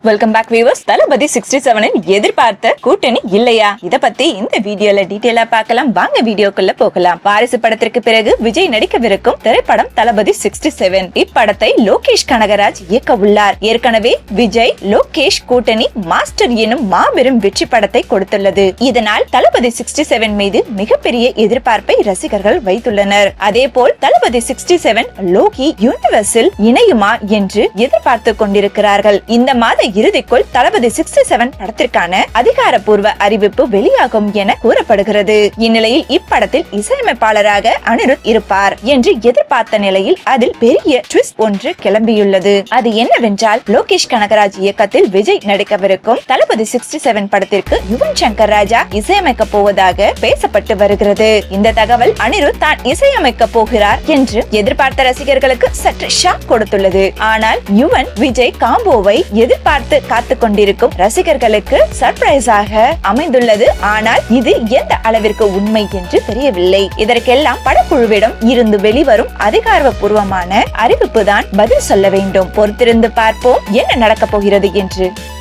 welcome back viewers Thalapathy sixty செவனின் எதிர்பார்த்த கூட்டணி இல்லையா இத பத்தி இந்த வீடியோல டீடைலா பார்க்கலாம் வாங்க வீடியோக்குள்ள போகலாம் வாரிசு படத்திற்கு பிறகு விஜய் நடிக்கவிருக்கும் திரைப்படம் தளபதி சிக்ஸ்டி செவன் இப்படத்தை லோகேஷ் கனகராஜ் இயக்க உள்ளார் ஏற்கனவே விஜய் லோகேஷ் கூட்டணி மாஸ்டர் எனும் மாபெரும் வெற்றி படத்தை கொடுத்துள்ளது இதனால் தளபதி சிக்ஸ்டி செவன் மீது மிகப்பெரிய எதிர்பார்ப்பை ரசிகர்கள் வைத்துள்ளனர் அதேபோல் தளபதி சிக்ஸ்டி செவன் லோகி யூனிவர்ஸில் இணையுமா என்று எதிர்பார்த்து கொண்டிருக்கிறார்கள் இந்த மாத இறுதிக்குள் தளபதி சிக்ஸ்டி செவன் படத்திற்கான அதிகாரப்பூர்வ அறிவிப்பு வெளியாகும் என கூறப்படுகிறது இந்நிலையில் இப்படத்தில் இசையமைப்பாளராக அனிருத் இருப்பார் என்று எதிர்பார்த்த நிலையில் அதில் பெரிய ட்விஸ்ட் ஒன்று கிளம்பியுள்ளது அது என்னவென்றால் லோகேஷ் கனகராஜ் இயக்கத்தில் விஜய் நடிக்கவிருக்கும் தளபதி சிக்ஸ்டி செவன் படத்திற்கு யுவன் சங்கர் ராஜா இசையமைக்க போவதாக பேசப்பட்டு வருகிறது இந்த தகவல் அனிருத் தான் இசையமைக்க போகிறார் என்று எதிர்பார்த்த ரசிகர்களுக்கு சற்று ஷாக் கொடுத்துள்ளது ஆனால் யுவன் விஜய் காம்போவை எதிர்பார்த்து காத்துக் கொண்டிருக்கும் ரசிகர்களுக்கு சர்ப்ரைஸாக அமைந்துள்ளது ஆனால் இது எந்த அளவிற்கு உண்மை என்று தெரியவில்லை இதற்கெல்லாம் படக்குழுவிடம் இருந்து வெளிவரும் அதிகாரப்பூர்வமான அறிவிப்பு தான் பதில் சொல்ல வேண்டும் பொறுத்திருந்து பார்ப்போம் என்ன நடக்கப் போகிறது என்று